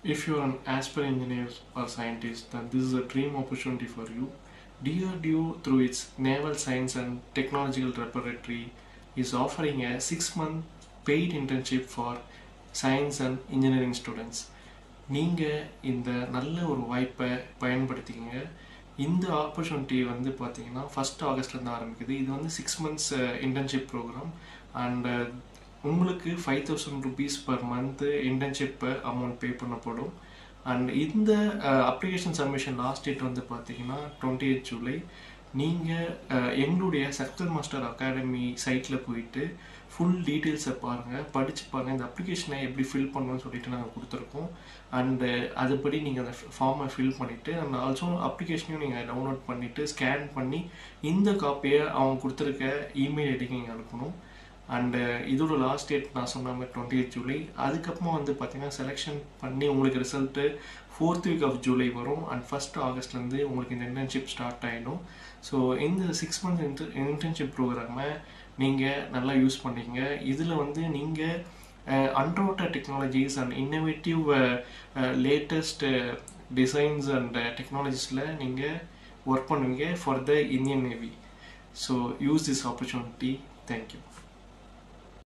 If you are an aspiring engineer or scientist, then this is a dream opportunity for you. DRDO, through its Naval Science and Technological Laboratory, is offering a six month paid internship for science and engineering students. நீங்கள் இந்த நல்ல ஒரு வாய்ப்பை பயன்படுத்திக்கங்க இந்த opportunity வந்து பார்த்தீங்கன்னா first ஆகஸ்ட்லேருந்து ஆரம்பிக்குது இது வந்து six months internship program and உங்களுக்கு five thousand rupees per month internship amount pay பண்ணப்படும் அண்ட் இந்த அப்ளிகேஷன் சப்மிஷன் லாஸ்ட் டேட் வந்து பார்த்தீங்கன்னா டுவெண்ட்டி எயிட் ஜூலை நீங்கள் எங்களுடைய சக்சர் மாஸ்டர் அகாடமி சைட்டில் போயிட்டு ஃபுல் டீட்டெயில்ஸை பாருங்கள் படித்து பாருங்கள் இந்த அப்ளிகேஷனை எப்படி ஃபில் பண்ணணும்னு சொல்லிட்டு நாங்கள் கொடுத்துருக்கோம் அண்டு அதுபடி நீங்கள் அந்த ஃபார்மை ஃபில் பண்ணிவிட்டு அண்ட் ஆல்சோ அப்ளிகேஷனையும் நீங்கள் டவுன்லோட் பண்ணிவிட்டு ஸ்கேன் பண்ணி இந்த காப்பியை அவங்க கொடுத்துருக்க இமெயில் ஐடிக்கு நீங்கள் அனுப்பணும் அண்டு இதோட லாஸ்ட் டேட் நான் சொன்ன மாதிரி டுவெண்ட்டி எயிட் ஜூலை அதுக்கப்புறமா வந்து பார்த்தீங்கன்னா செலெக்ஷன் பண்ணி உங்களுக்கு result fourth week of July வரும் அண்ட் ஃபஸ்ட் ஆகஸ்ட்லேருந்து உங்களுக்கு இந்த இன்டர்ன்ஷிப் ஸ்டார்ட் ஆகிடும் ஸோ இந்த சிக்ஸ் மந்த் இன்டர் இன்டர்ன்ஷிப் ப்ரோக்ராமை நீங்கள் நல்லா யூஸ் பண்ணிக்கங்க இதில் வந்து நீங்கள் underwater technologies and innovative latest designs and டெக்னாலஜிஸில் நீங்கள் ஒர்க் பண்ணுவீங்க for the Indian navy so use this opportunity thank you